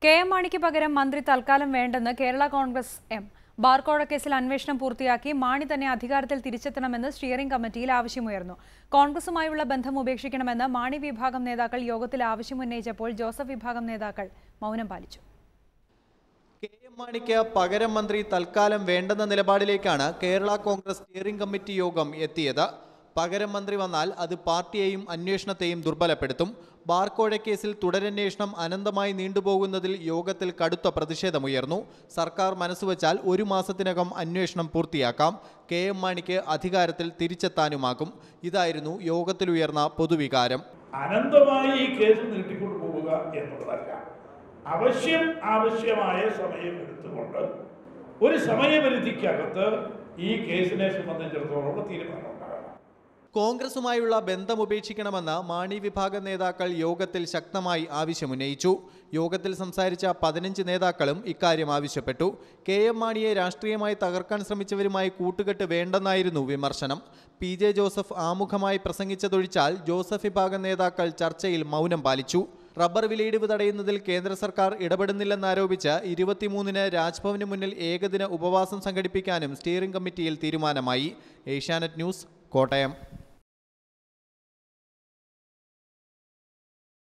K M മാണിക്ക് പകരം മന്ത്രി തൽക്കാലം വേണ്ടെന്ന് കേരള കോൺഗ്രസ് എം ബാർക്കോഴ കേസിൽ അന്വേഷണം പൂർത്തിയാക്കി മാണി തന്നെ അധികാരത്തിൽ തിരിച്ചെത്തണമെന്ന് സ്റ്റിയറിംഗ് കമ്മിറ്റിയിൽ ആവശ്യമുയർന്നു കോൺഗ്രസുമായുള്ള ബന്ധം ഉപേക്ഷിക്കണമെന്ന് മാണി വിഭാഗം നേതാക്കൾ യോഗത്തിൽ ആവശ്യമുന്നയിച്ചപ്പോൾ ജോസഫ് വിഭാഗം നേതാക്കൾ മൗനം പാലിച്ചു കെ എം മാണിക്ക് പകരം മന്ത്രി തൽക്കാലം വേണ്ടെന്ന നിലപാടിലേക്കാണ് കേരള കോൺഗ്രസ് സ്റ്റിയറിംഗ് കമ്മിറ്റി യോഗം എത്തിയത് പകരം മന്ത്രി വന്നാൽ അത് പാർട്ടിയെയും അന്വേഷണത്തെയും ദുർബലപ്പെടുത്തും ബാർക്കോഴ കേസിൽ തുടരന്വേഷണം അനന്തമായി നീണ്ടുപോകുന്നതിൽ യോഗത്തിൽ കടുത്ത പ്രതിഷേധമുയർന്നു സർക്കാർ മനസ്സുവച്ചാൽ ഒരു മാസത്തിനകം അന്വേഷണം പൂർത്തിയാക്കാം കെ എം മാണിക്ക് അധികാരത്തിൽ തിരിച്ചെത്താനുമാകും ഇതായിരുന്നു യോഗത്തിലുയർന്ന പൊതുവികാരം അനന്തമായി ഈ കേസ് നീട്ടിക്കൊണ്ടു പോവുക എന്നുള്ളതല്ല അവശ്യം ആവശ്യമായ സമയം എടുത്തുകൊണ്ട് ഒരു സമയപരിധിക്കകത്ത് ഈ കേസിനെ സംബന്ധിച്ചിടത്തോളം തീരുമാനം ഉണ്ടാകണം കോൺഗ്രസുമായുള്ള ബന്ധം ഉപേക്ഷിക്കണമെന്ന് മാണി വിഭാഗ നേതാക്കൾ യോഗത്തിൽ ശക്തമായി ആവശ്യമുന്നയിച്ചു യോഗത്തിൽ സംസാരിച്ച പതിനഞ്ച് നേതാക്കളും ഇക്കാര്യം ആവശ്യപ്പെട്ടു കെ എം മാണിയെ രാഷ്ട്രീയമായി തകർക്കാൻ ശ്രമിച്ചവരുമായി കൂട്ടുകെട്ട് വേണ്ടെന്നായിരുന്നു വിമർശനം പി ജെ ജോസഫ് ആമുഖമായി പ്രസംഗിച്ചതൊഴിച്ചാൽ ജോസഫ് വിഭാഗം നേതാക്കൾ ചർച്ചയിൽ മൗനം പാലിച്ചു റബ്ബർ വിലയിടിവ് തടയുന്നതിൽ കേന്ദ്ര സർക്കാർ ഇടപെടുന്നില്ലെന്നാരോപിച്ച് ഇരുപത്തിമൂന്നിന് രാജ്ഭവന് മുന്നിൽ ഏകദിന ഉപവാസം സംഘടിപ്പിക്കാനും സ്റ്റിയറിംഗ് കമ്മിറ്റിയിൽ തീരുമാനമായി ഏഷ്യാനെറ്റ് ന്യൂസ് കോട്ടയം